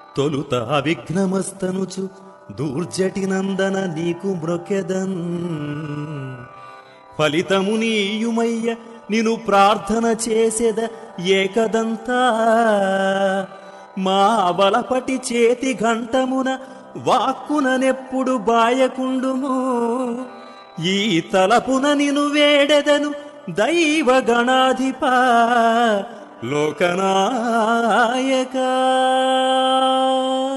తొలుత అవిఘ్నమస్తనుచు దూర్జటి నందన నీకు మ్రొకెదన్ ఫలితము నీయుమయ్య నిను ప్రార్థన చేసెద ఏకదంతా మా బలపటి చేతి ఘంటమున వాక్కుననెప్పుడు బాయకుండుము ఈ తలపున నిను వేడెదను దైవ గణాధిప లోకనాయక